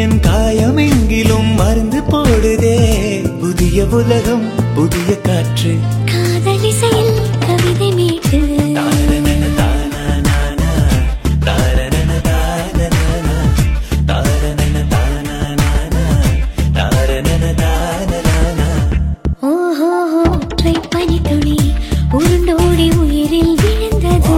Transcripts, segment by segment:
என் காயமெங்கிலும் மருந்து போடுதே புதிய உலகம் புதிய காற்று காதலிசையில் கவிதை மீட்டு தாரணன தானானானா, தாரணன தானனானா, தாரணன தானானானா, தாரணன தானனானா. ஓஹோ ட்ரை பனி துளி உருண்டோடி உயிரில் விழுந்தது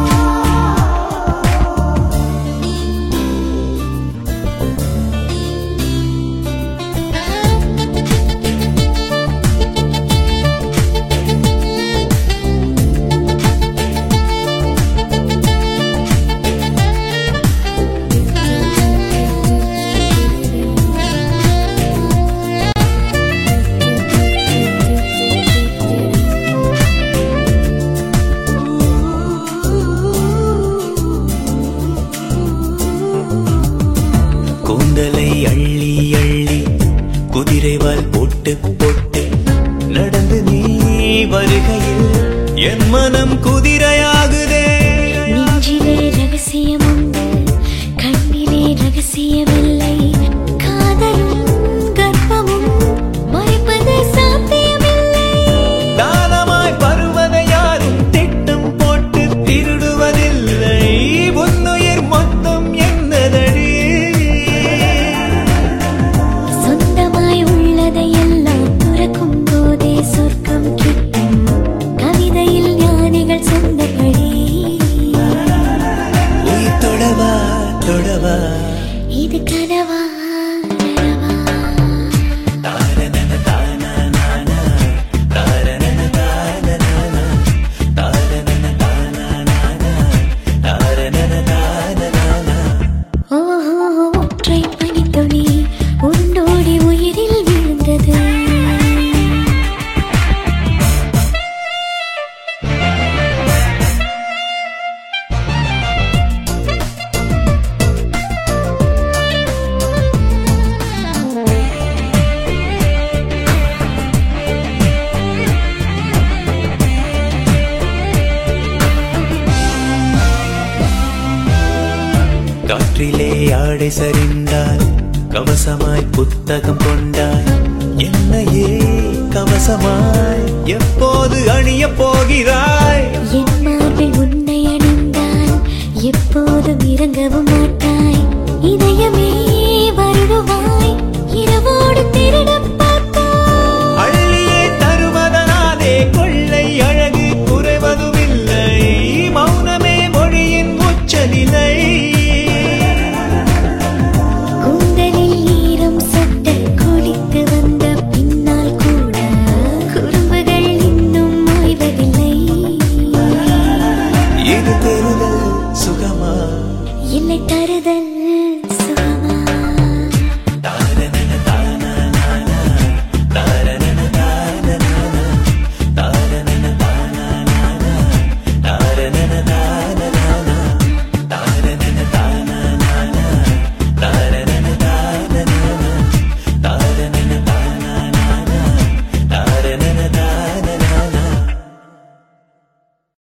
கூந்தலை அள்ளி அள்ளி குதிரைவால் போட்டு போட்டு நடந்து நீ வருகையில் என் மனம் குதிரையாகுதே நெஞ்சிலே ரகசியம் உண்டு கண்ணிலே ரகசியமில்லை காதலும் கர்ப்பமும் மறைப்பது சாத்தியமில்லை தானமாய் பருவதை யாரும் திட்டம் போட்டு திருடுவதில்லை உன்னுயிர் மொத்தம் என்னதடி சொந்தமாய் உள்ளதையெல்லாம் துறக்கும் போதே சொர்க்கம் கிட்டும் கவிதையில் ஞானிகள் சொந்தபடி உயிர் தொடவா தொடவா இது கனவா நனவா? தாரணன தானானானா, தாரணன தானனானா, தாரணன தானானானா, தாரணன தானனானா. ஓஹோ ஒற்றை பனித்துளி உருண்டோடி உயிரில் விழுந்தது காற்றிலே ஆடை சரிந்தால் கவசமாய் புத்தகம் கொண்டாய் என்னையே கவசமாய் எப்போது அணியப் போகிறாய் என் மார்பில் உன்னை அணிந்தால் எப்போதும் இறங்கவும் மாட்டாய் இதயமே வருடுவாய் இரவோடு திருடப் பார்ப்பாய் அள்ளியே தருவதனாலே கொள்ளை அழகு குறைவதுமில்லை மௌனமே மொழியின் உச்சநிலை கூந்தலில் ஈரம் சொட்ட குளித்து வந்த பின்னால் கூட குறும்புகள் இன்னும் ஓய்வதில்லை இது பெறுதல் சுகமா இல்லை தருதல் சுகம்